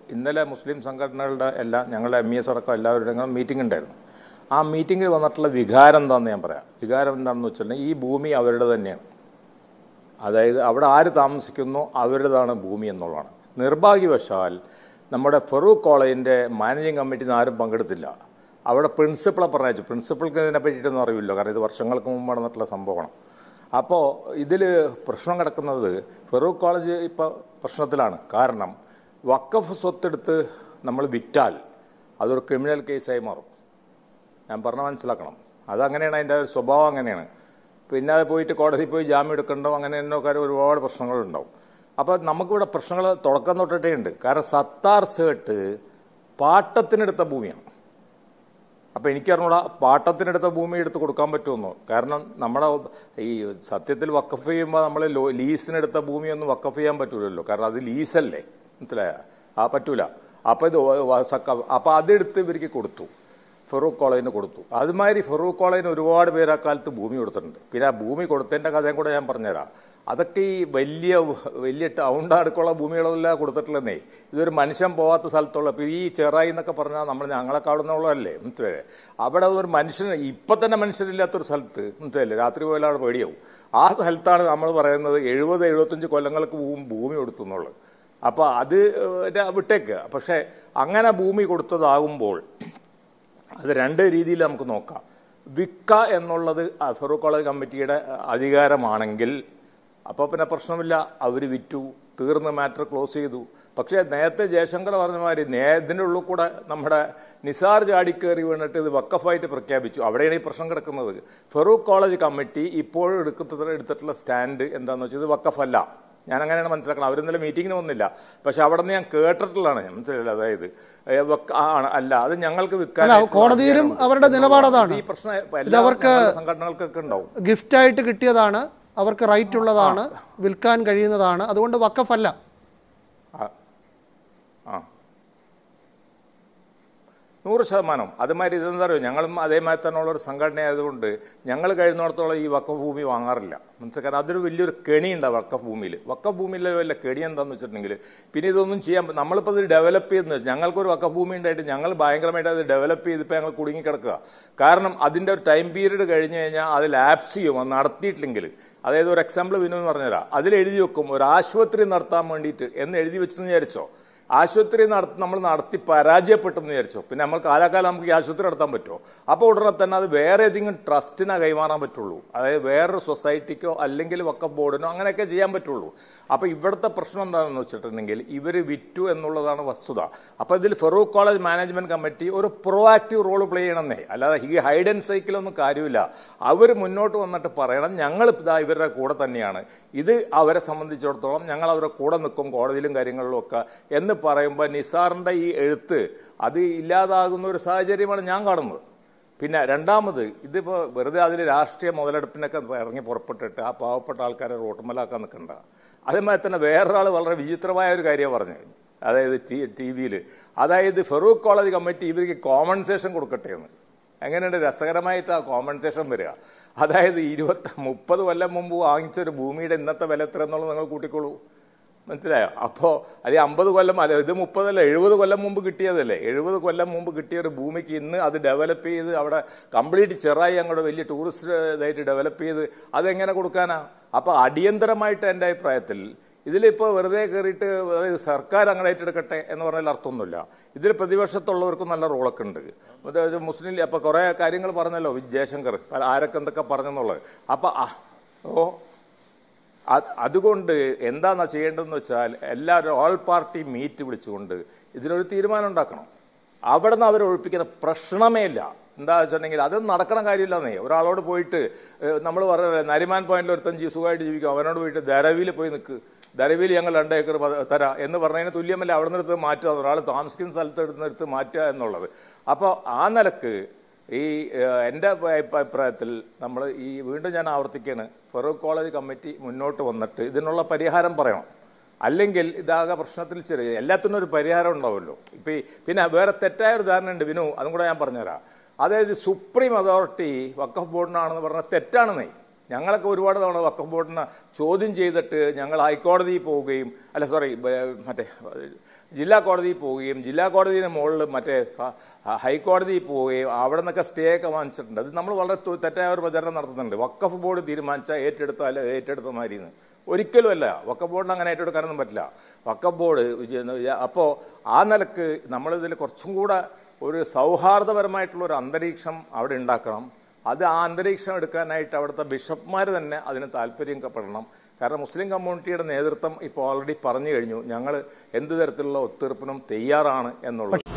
ഇന്നലെ മുസ്ലിം സംഘടനകളുടെ എല്ലാം ഞങ്ങളുടെ എം ഇ എസ് അടക്കം എല്ലാവരുടെയും മീറ്റിംഗ് ഉണ്ടായിരുന്നു ആ മീറ്റിങ്ങിൽ വന്നിട്ടുള്ള വികാരം എന്താണെന്ന് ഞാൻ പറയാം വികാരം എന്താണെന്ന് വെച്ചിട്ടുണ്ടെങ്കിൽ ഈ ഭൂമി അവരുടെ തന്നെയാണ് അതായത് അവിടെ ആര് താമസിക്കുന്നോ അവരുടേതാണ് ഭൂമി എന്നുള്ളതാണ് നിർഭാഗ്യവശാൽ നമ്മുടെ ഫറൂഖ് കോളേജിൻ്റെ മാനേജിങ് കമ്മിറ്റിയിൽ നിന്ന് ആരും പങ്കെടുത്തില്ല അവിടെ പ്രിൻസിപ്പളെ പറഞ്ഞു പ്രിൻസിപ്പൾക്ക് ഇതിനെ പറ്റിയിട്ടൊന്നും അറിയില്ല കാരണം ഇത് വർഷങ്ങൾക്ക് മുമ്പ് നടന്നിട്ടുള്ള സംഭവമാണ് അപ്പോൾ ഇതിൽ പ്രശ്നം കിടക്കുന്നത് ഫറൂഖ് കോളേജ് ഇപ്പോൾ പ്രശ്നത്തിലാണ് കാരണം വക്കഫ് സ്വത്തെടുത്ത് നമ്മൾ വിറ്റാൽ അതൊരു ക്രിമിനൽ കേസായി മാറും ഞാൻ പറഞ്ഞ മനസ്സിലാക്കണം അതങ്ങനെയാണ് അതിൻ്റെ ഒരു സ്വഭാവം അങ്ങനെയാണ് പിന്നെ അത് പോയിട്ട് കോടതിയിൽ പോയി ജാമ്യം എടുക്കണ്ടോ അങ്ങനെ എന്നൊക്കെ ഒരുപാട് പ്രശ്നങ്ങളുണ്ടാവും അപ്പോൾ നമുക്കിവിടെ പ്രശ്നങ്ങൾ തുടക്കം തൊട്ടിട്ടേ ഉണ്ട് കാരണം സത്താർ സേട്ട് പാട്ടത്തിനെടുത്ത ഭൂമിയാണ് അപ്പോൾ എനിക്കറിഞ്ഞൂടാ പാട്ടത്തിനെടുത്ത ഭൂമി എടുത്ത് കൊടുക്കാൻ പറ്റുമെന്നോ കാരണം നമ്മുടെ ഈ സത്യത്തിൽ വക്കഫ് ചെയ്യുമ്പോൾ നമ്മൾ ലോ- ലീസിനെടുത്ത ഭൂമിയൊന്നും വക്കഫ് ചെയ്യാൻ പറ്റൂലല്ലോ കാരണം അത് ലീസല്ലേ മനസ്സിലായ ആ പറ്റൂല അപ്പോൾ ഇത് അപ്പോൾ അതെടുത്ത് ഇവർക്ക് കൊടുത്തു ഫറൂഖ് കോളേജിന് കൊടുത്തു അതുമാതിരി ഫറൂഖ് കോളേജിന് ഒരുപാട് പേര് ആ കാലത്ത് ഭൂമി കൊടുത്തിട്ടുണ്ട് പിന്നെ ആ ഭൂമി കൊടുത്തതിൻ്റെ കഥയും കൂടെ ഞാൻ പറഞ്ഞുതരാം അതൊക്കെ ഈ വലിയ വലിയ ടൗണിൻ്റെ അടുക്കുള്ള ഭൂമികളെല്ലാം കൊടുത്തിട്ടില്ലെന്നേ ഇതൊരു മനുഷ്യൻ പോകാത്ത സ്ഥലത്തുള്ള ഇപ്പോൾ ഈ ചെറായി എന്നൊക്കെ പറഞ്ഞാൽ നമ്മൾ ഞങ്ങളൊക്കെ അവിടെ നിന്നുള്ളതല്ലേ മനസ്സിലായേ അവിടെ ഒരു മനുഷ്യന് ഇപ്പം തന്നെ മനുഷ്യരില്ലാത്തൊരു സ്ഥലത്ത് മനസ്സിലല്ലേ രാത്രി പോയാൽ അവിടെ പേടിയാവും ആ സ്ഥലത്താണ് നമ്മൾ പറയുന്നത് എഴുപത് എഴുപത്തഞ്ച് കൊല്ലങ്ങൾക്ക് മുമ്പ് ഭൂമി കൊടുത്തു എന്നുള്ളത് അപ്പോൾ അത് ഏഹ്, വിട്ടേക്ക് പക്ഷേ അങ്ങനെ ഭൂമി കൊടുത്തതാകുമ്പോൾ അത് രണ്ട് രീതിയിൽ നമുക്ക് നോക്കാം വിക്ക എന്നുള്ളത് ആ ഫറൂഖ് കോളേജ് കമ്മിറ്റിയുടെ അധികാരമാണെങ്കിൽ അപ്പോൾ പിന്നെ പ്രശ്നമില്ല അവർ വിറ്റു തീർന്ന് മാറ്റർ ക്ലോസ് ചെയ്തു പക്ഷേ നേരത്തെ ജയശങ്കർ പറഞ്ഞ മാതിരി നേ ഇതിൻ്റെ ഉള്ളിൽ കൂടെ നമ്മുടെ നിസാർ ചാടിക്കേറി വീണിട്ട് ഇത് വക്കഫായിട്ട് പ്രഖ്യാപിച്ചു അവിടെയാണ് ഈ പ്രശ്നം കിടക്കുന്നത് ഫറൂഖ് കോളേജ് കമ്മിറ്റി ഇപ്പോഴും എടുക്കുന്ന എടുത്തിട്ടുള്ള സ്റ്റാൻഡ് എന്താണെന്ന് വെച്ചാൽ ഇത് വക്കഫല്ല ഞാൻ അങ്ങനെയാണ് മനസ്സിലാക്കണം അവരിന്നലെ മീറ്റിങ്ങിന് വന്നില്ല പക്ഷെ അവിടെ നിന്ന് ഞാൻ കേട്ടിട്ടുള്ളതാണ് മനസ്സിലായില്ല അതായത് ഏ, വക്ക- ആണ് അല്ല അത് ഞങ്ങൾക്ക് വിൽക്കാൻ അല്ല, കോടതിയിലും അവരുടെ നിലപാട് അതാണ്. ഈ പ്രശ്നം എല്ലാ അവർക്ക് ഞങ്ങളുടെ സംഘടനകൾക്കൊക്കെ ഉണ്ടാവും ഗിഫ്റ്റായിട്ട് കിട്ടിയതാണ് അവർക്ക് റൈറ്റ് ഉള്ളതാണ് വിൽക്കാൻ കഴിയുന്നതാണ് അതുകൊണ്ട് വക്കഫല്ല ആ ആ നൂറ് ശതമാനം അതുമാതിരി ഇതെന്താ പറയുക ഞങ്ങളും അതേമാതിരി തന്നെയുള്ള ഒരു സംഘടന ആയതുകൊണ്ട് ഞങ്ങൾ കഴിയുന്നിടത്തോളം ഈ വക്കഫ് ഭൂമി വാങ്ങാറില്ല മനസ്സിലായി കാരണം അതൊരു വലിയൊരു കെണിയുണ്ട് ആ വക്കഫ് ഭൂമിയിൽ വക്കഫ് ഭൂമിയിലെ വല്ല കെണി എന്താണെന്ന് വെച്ചിട്ടുണ്ടെങ്കിൽ പിന്നെ ഇതൊന്നും ചെയ്യാൻ പ- നമ്മളിപ്പോൾ ഇത് ഡെവലപ്പ് ചെയ്യുന്നത് ഞങ്ങൾക്കൊരു വക്കഫ് ഭൂമി ഉണ്ടായിട്ട് ഞങ്ങൾ ഭയങ്കരമായിട്ട് അത് ഡെവലപ്പ് ചെയ്തിപ്പോൾ ഞങ്ങൾ കുടുങ്ങിക്കിടക്കുക കാരണം അതിൻ്റെ ഒരു ടൈം പീരീഡ് കഴിഞ്ഞ് കഴിഞ്ഞാൽ അത് ലാപ്സ് ചെയ്യും അത് നടത്തിയിട്ടില്ലെങ്കിൽ അതായത് ഒരു എക്സാമ്പിൾ വിനു എന്ന് പറഞ്ഞുതരാം അതിൽ എഴുതി വെക്കും ഒരു ആശുപത്രി നടത്താൻ വേണ്ടിയിട്ട് എന്ന് എഴുതി വെച്ചെന്ന് വിചാരിച്ചോ ആശുപത്രി നടത്തി നമ്മൾ നടത്തി പരാജയപ്പെട്ടെന്ന് വിചാരിച്ചോ പിന്നെ നമ്മൾ കാലാകാലം നമുക്ക് ഈ ആശുപത്രി നടത്താൻ പറ്റുമോ അപ്പോൾ ഉടനെ തന്നെ അത് വേറെ ഏതെങ്കിലും ട്രസ്റ്റിനാ കൈമാറാൻ പറ്റുള്ളൂ അതായത് വേറൊരു സൊസൈറ്റിക്കോ അല്ലെങ്കിൽ വക്കഫ് ബോർഡിനോ അങ്ങനെയൊക്കെ ചെയ്യാൻ പറ്റുള്ളൂ അപ്പോൾ ഇവിടുത്തെ പ്രശ്നം എന്താണെന്ന് വെച്ചിട്ടുണ്ടെങ്കിൽ ഇവർ വിറ്റു എന്നുള്ളതാണ് വസ്തുത അപ്പോൾ ഇതിൽ ഫറൂഖ് കോളേജ് മാനേജ്മെന്റ് കമ്മിറ്റി ഒരു പ്രോ ആക്റ്റീവ് റോൾ പ്ലേ ചെയ്യണമെന്നേ അല്ലാതെ ഈ ഹൈഡ് ആൻഡ് സൈക്കിളൊന്നും കാര്യമില്ല അവർ മുന്നോട്ട് വന്നിട്ട് പറയണം ഞങ്ങൾ ഇതാ ഇവരുടെ കൂടെ തന്നെയാണ് ഇത് അവരെ സംബന്ധിച്ചിടത്തോളം ഞങ്ങൾ അവരുടെ കൂടെ നിൽക്കും കോടതിയിലും കാര്യങ്ങളിലും ഒക്കെ എന്ന് പറയുമ്പോൾ നിസാറിൻ്റെ ഈ എഴുത്ത് അത് ഇല്ലാതാകുന്ന ഒരു സാഹചര്യമാണ് ഞാൻ കാണുന്നത് പിന്നെ രണ്ടാമത് ഇതിപ്പോൾ വെറുതെ അതിൽ രാഷ്ട്രീയ മുതലെടുപ്പിനൊക്കെ ഇറങ്ങി പുറപ്പെട്ടിട്ട് ആ പാവപ്പെട്ട ആൾക്കാരെ റോട്ടുമലാക്കാൻ നിൽക്കണ്ട അതേമാതിരി തന്നെ വേറൊരാൾ വളരെ വിചിത്രമായ ഒരു കാര്യം പറഞ്ഞു അതായത് ടി ടി വിയിൽ അതായത് ഫറൂഖ് കോളേജ് കമ്മിറ്റി ഇവർക്ക് കോമ്പൻസേഷൻ കൊടുക്കട്ടെ എന്ന് എങ്ങനെയുണ്ട് രസകരമായിട്ട് ആ കോമ്പൻസേഷൻ വരിക അതായത് ഇരുപത്തി മുപ്പത് കൊല്ലം മുമ്പ് വാങ്ങിച്ചൊരു ഭൂമിയുടെ ഇന്നത്തെ വില എത്ര എന്നുള്ളത് നിങ്ങൾ കൂട്ടിക്കോളൂ മനസ്സിലായോ അപ്പോൾ അത് അമ്പത് കൊല്ലം അല്ല ഇത് മുപ്പതല്ല എഴുപത് കൊല്ലം മുമ്പ് കിട്ടിയതല്ലേ എഴുപത് കൊല്ലം മുമ്പ് കിട്ടിയ ഒരു ഭൂമിക്ക് ഇന്ന് അത് ഡെവലപ്പ് ചെയ്ത് അവിടെ കംപ്ലീറ്റ് ചെറായി അങ്ങോട്ട് വലിയ ടൂറിസ്റ്റ് ഇതായിട്ട് ഡെവലപ്പ് ചെയ്ത് അതെങ്ങനെ കൊടുക്കാനാ അപ്പോൾ അടിയന്തരമായിട്ട് എൻ്റെ അഭിപ്രായത്തിൽ ഇതിലിപ്പോൾ വെറുതെ കയറിയിട്ട് അതായത് സർക്കാർ അങ്ങനെ ഏറ്റെടുക്കട്ടെ എന്ന് പറഞ്ഞാൽ അർത്ഥമൊന്നുമില്ല ഇതിൽ പ്രതിപക്ഷത്തുള്ളവർക്കും നല്ല റോളൊക്കെ ഉണ്ട് അതായത് മുസ്ലിം ലീഗ് അപ്പോൾ കുറേ കാര്യങ്ങൾ പറഞ്ഞല്ലോ വി- ജയശങ്കർ പല ആരൊക്കെ എന്തൊക്കെ പറഞ്ഞെന്നുള്ളത് അപ്പോൾ ആ ഓ അത് അതുകൊണ്ട് എന്താണോ ചെയ്യേണ്ടതെന്ന് വെച്ചാൽ എല്ലാവരും ഓൾ പാർട്ടി മീറ്റ് വിളിച്ചുകൊണ്ട് ഇതിനൊരു തീരുമാനം ഉണ്ടാക്കണം അവിടെ നിന്ന് അവർ ഒഴിപ്പിക്കുന്ന പ്രശ്നമേ ഇല്ല എന്താ വെച്ചിട്ടുണ്ടെങ്കിൽ അതൊന്നും നടക്കണ കാര്യമില്ലെന്നേ ഒരാളോട് പോയിട്ട് നമ്മൾ പറഞ്ഞ നരിമാൻ പോയിന്റിൽ ഒരുത്തൻ ജീ- സുഖമായിട്ട് ജീവിക്കും അവനോട് പോയിട്ട് ധരവിയിൽ പോയി നിൽക്ക് ധരവിയിൽ ഞങ്ങൾ രണ്ട് ഏക്കർ പ- തരാം എന്ന് പറഞ്ഞതിന് തുല്യമല്ല അവിടെ നിന്ന് എടുത്ത് മാറ്റുക ഒരാൾ താമസിക്കുന്ന സ്ഥലത്ത് എടുത്ത് എടുത്ത് മാറ്റുക എന്നുള്ളത് അപ്പോൾ ആ നിലക്ക് ഈ ഏഹ്, എൻ്റെ അഭി- അഭിപ്രായത്തിൽ നമ്മൾ ഈ വീണ്ടും ഞാൻ ആവർത്തിക്കുകയാണ് ഫറൂഖ് കോളേജ് കമ്മിറ്റി മുന്നോട്ട് വന്നിട്ട് ഇതിനുള്ള പരിഹാരം പറയണം അല്ലെങ്കിൽ ഇതാകെ പ്രശ്നത്തിൽ ചെറിയ എല്ലാത്തിനും ഒരു പരിഹാരം ഉണ്ടാവുമല്ലോ ഇപ്പം ഈ പിന്നെ വേറെ തെറ്റായ ഒരു ധാരണ ഉണ്ട് വിനു അതും കൂടെ ഞാൻ പറഞ്ഞുതരാം അതായത് സുപ്രീം അതോറിറ്റി വക്കഫ് ബോർഡിനാണെന്ന് പറഞ്ഞാൽ തെറ്റാണെന്നേ ഞങ്ങളൊക്കെ ഒരുപാട് തവണ വഖഫ് ബോർഡിനെ ചോദ്യം ചെയ്തിട്ട് ഞങ്ങൾ ഹൈക്കോടതിയിൽ പോവുകയും അല്ല സോറി മറ്റേ ജില്ലാ കോടതിയിൽ പോവുകയും ജില്ലാ കോടതിയുടെ മുകളിൽ മറ്റേ സ- ഹൈക്കോടതിയിൽ പോവുകയും അവിടെ നിന്നൊക്കെ സ്റ്റേ ഒക്കെ വാങ്ങിച്ചിട്ടുണ്ട് അത് നമ്മൾ വളരെ തു- തെറ്റായ ഒരു പ്രചരണം നടത്തുന്നുണ്ട് വഖഫ് ബോർഡ് തീരുമാനിച്ചാൽ ഏറ്റെടുത്താൽ ഏറ്റെടുത്ത മാതിരിന്ന് ഒരിക്കലും അല്ല വഖഫ് ബോർഡിന് അങ്ങനെ ഏറ്റെടുക്കാനൊന്നും പറ്റില്ല വഖഫ് ബോർഡ് അപ്പോൾ ആ നിലക്ക് നമ്മളിതിൽ കുറച്ചും കൂടെ ഒരു സൗഹാർദ്ദപരമായിട്ടുള്ള ഒരു അന്തരീക്ഷം അവിടെ ഉണ്ടാക്കണം അത് ആ അന്തരീക്ഷം എടുക്കാനായിട്ട് അവിടുത്തെ ബിഷപ്പ്മാർ തന്നെ അതിന് താല്പര്യം പെടണം കാരണം മുസ്ലിം കമ്മ്യൂണിറ്റിയുടെ നേതൃത്വം ഇപ്പോൾ ഓൾറെഡി പറഞ്ഞു കഴിഞ്ഞു ഞങ്ങൾ എന്ത് തരത്തിലുള്ള ഒത്തീർപ്പിനും തയ്യാറാണ് എന്നുള്ളത്